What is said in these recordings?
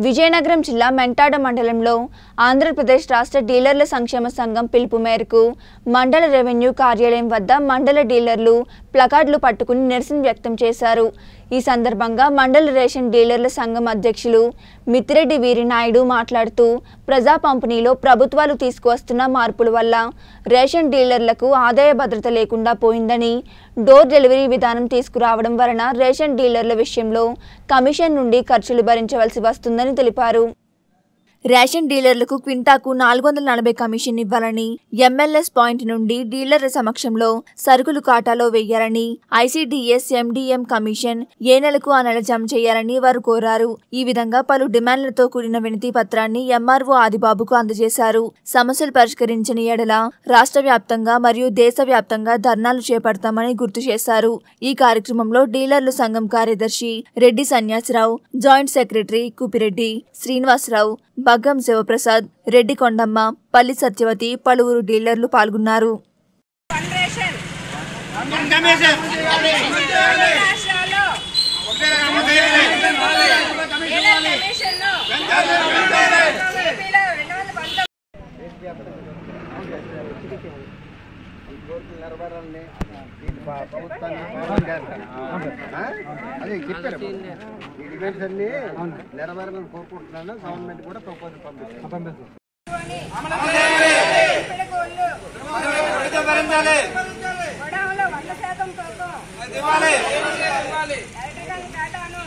విజయనగరం జిల్లా మెంటాడ మండలంలో ఆంధ్రప్రదేశ్ రాష్ట్ర డీలర్ల సంక్షేమ సంఘం పిలుపు మేరకు మండల రెవెన్యూ కార్యాలయం వద్ద మండల డీలర్లు ప్లకార్డులు పట్టుకుని నిరసన వ్యక్తం చేశారు ఈ సందర్భంగా మండల రేషన్ డీలర్ల సంఘం అధ్యక్షులు మిత్తిరెడ్డి వీరినాయుడు మాట్లాడుతూ ప్రజా పంపిణీలో ప్రభుత్వాలు తీసుకువస్తున్న మార్పుల వల్ల రేషన్ డీలర్లకు ఆదాయ భద్రత లేకుండా పోయిందని డోర్ డెలివరీ విధానం తీసుకురావడం వలన రేషన్ డీలర్ల విషయంలో కమిషన్ నుండి ఖర్చులు భరించవలసి వస్తుందని తెలిపారు రేషన్ డీలర్లకు క్వింటాకు నాలుగు వందల నలభై కమిషన్ ఇవ్వాలని ఎంఎల్ఎస్ పాయింట్ నుండి డీలర్ల సమక్షంలో సరుకులు కాటాలో వెయ్యాలని ఐసీడీఎస్ ఎండిఎం కమిషన్ ఏ నెలకు ఆ నెల జమ చేయాలని వారు కోరారు ఈ విధంగా పలు డిమాండ్లతో కూడిన వినతి పత్రాన్ని ఎంఆర్ఓ ఆదిబాబుకు అందజేశారు సమస్యలు పరిష్కరించిన ఎడల రాష్ట్ర వ్యాప్తంగా మరియు దేశవ్యాప్తంగా ధర్నాలు చేపడతామని గుర్తు చేశారు ఈ కార్యక్రమంలో డీలర్లు సంఘం కార్యదర్శి రెడ్డి సన్యాసిరావు జాయింట్ సెక్రటరీ కుపిరెడ్డి శ్రీనివాసరావు బగ్గం శివప్రసాద్ రెడ్డి కొండమ్మ పల్లి సత్యవతి పలువురు డీలర్లు పాల్గొన్నారు ఫండ్రేషన్ కమిషన్ రాష్ట్రాల్లో డీలర్ కమిషన్ను ఏపీలో రెండు వందల పంతొమ్మిది అదే చెప్పారు ఈ డిమాండ్స్ అన్ని నెరవేరాలని కోరుకుంటున్నాను గవర్నమెంట్ కూడా ప్రపోజల్ పంపిస్తాను పిడగోళ్ళు గొడవలో వంద శాతం తూకం ఎలక్ట్రికల్ డాటాను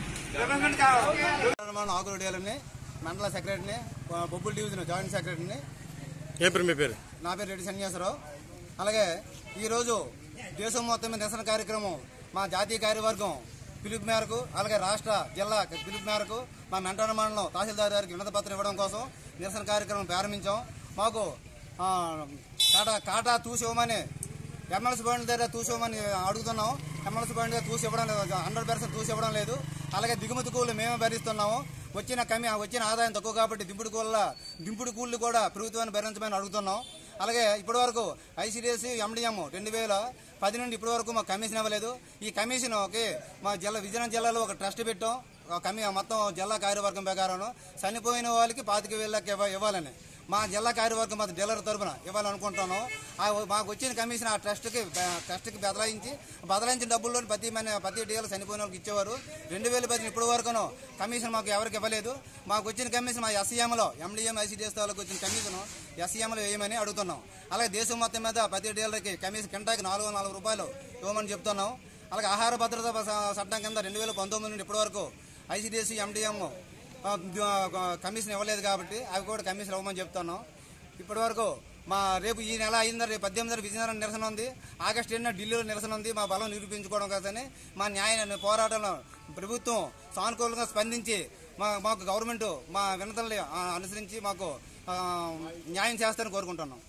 మనం ఆకులు డీలర్ని మండల సెక్రటరీని బొబ్బుల్ డివిజన్ జాయింట్ సెక్రటరీని ఏ పేరు మీ పేరు నా పేరు రెడ్డి సన్యాసరావు అలాగే ఈరోజు దేశం మొత్తం మీద నిరసన కార్యక్రమం మా జాతీయ కార్యవర్గం పిలుపు మేరకు అలాగే రాష్ట్ర జిల్లా పిలుపు మేరకు మా మెంటాన మండలం తహసీల్దార్ గారికి వినతి పత్రం ఇవ్వడం కోసం నిరసన కార్యక్రమం ప్రారంభించాం మాకు ఆ, కాటా కాటా తూసివ్వమని ఎమ్మెల్సీ బాండ్ దగ్గర తూసివ్వమని అడుగుతున్నాం ఎమ్మెల్సీ బాండ్ దగ్గర తూసి ఇవ్వడం లేదు హండ్రెడ్ పర్సెంట్ తూసి ఇవ్వడం లేదు అలాగే దిగుమతి కూలీలు మేమే భరిస్తున్నాము వచ్చిన కమి వచ్చిన ఆదాయం తక్కువ కాబట్టి దింపుడు కూల దింపుడు కూలీలు కూడా ప్రభుత్వాన్ని భరించమని అడుగుతున్నాం అలాగే ఇప్పటి వరకు ఐసీడీఎస్ ఎండిఎం రెండు వేల పది నుండి ఇప్పటి వరకు మాకు కమిషన్ ఇవ్వలేదు ఈ కమిషన్కి మా జిల్లా విజయనగరం జిల్లాలో ఒక ట్రస్ట్ పెట్టాం ఒక కమి మొత్తం జిల్లా కార్యవర్గం ప్రకారం చనిపోయిన వాళ్ళకి పాతిక వేలకి ఇవ్వ- ఇవ్వాలని మా జిల్లా కార్యవర్గం మాది డీలర్ తరపున ఇవ్వాలనుకుంటున్నాను ఆ మాకు వచ్చిన కమిషన్ ఆ ట్రస్ట్కి ట్రస్ట్కి బదలాయించి బదలాయించిన డబ్బుల్లో ప్రతి మన ప్రతి డీలర్ చనిపోయిన వాళ్ళకి ఇచ్చేవారు రెండు వేల పది ఇప్పటి వరకును కమిషన్ మాకు ఎవరికి ఇవ్వలేదు మాకు వచ్చిన కమిషన్ మా ఎస్సీఎంలో ఎండిఎం ఐసీడీఎస్ వాళ్ళకి వచ్చిన కమిషన్ ఎస్సీఎంలో వేయమని అడుగుతున్నాం అలాగే దేశం మొత్తం మీద ప్రతి డీలర్కి కమిషన్ కింటాకి నాలుగు వందల నాలుగు రూపాయలు ఇవ్వమని చెప్తున్నాం అలాగే ఆహార భద్రత ప- చట్టం కింద రెండు వేల పంతొమ్మిది నుండి ఇప్పటి వరకు ఐసీడీఎస్ ఎండిఎం ఆ, ఆ, కమిషన్ ఇవ్వలేదు కాబట్టి అవి కూడా కమిషన్ ఇవ్వమని చెప్తున్నాం ఇప్పటి వరకు మా రేపు ఈ నెల అయిందా రేపు పద్దెనిమిది విజయనగరం నిరసన ఉంది ఆగస్టు ఎన్నో ఢిల్లీలో నిరసన ఉంది మా బలం నిరూపించుకోవడం కోసమని మా న్యాయ పోరాటంలో ప్రభుత్వం సానుకూలంగా స్పందించి మా మాకు గవర్నమెంట్ మా వినతల్ని ఆ, అనుసరించి మాకు ఆ, న్యాయం చేస్తారని కోరుకుంటున్నాం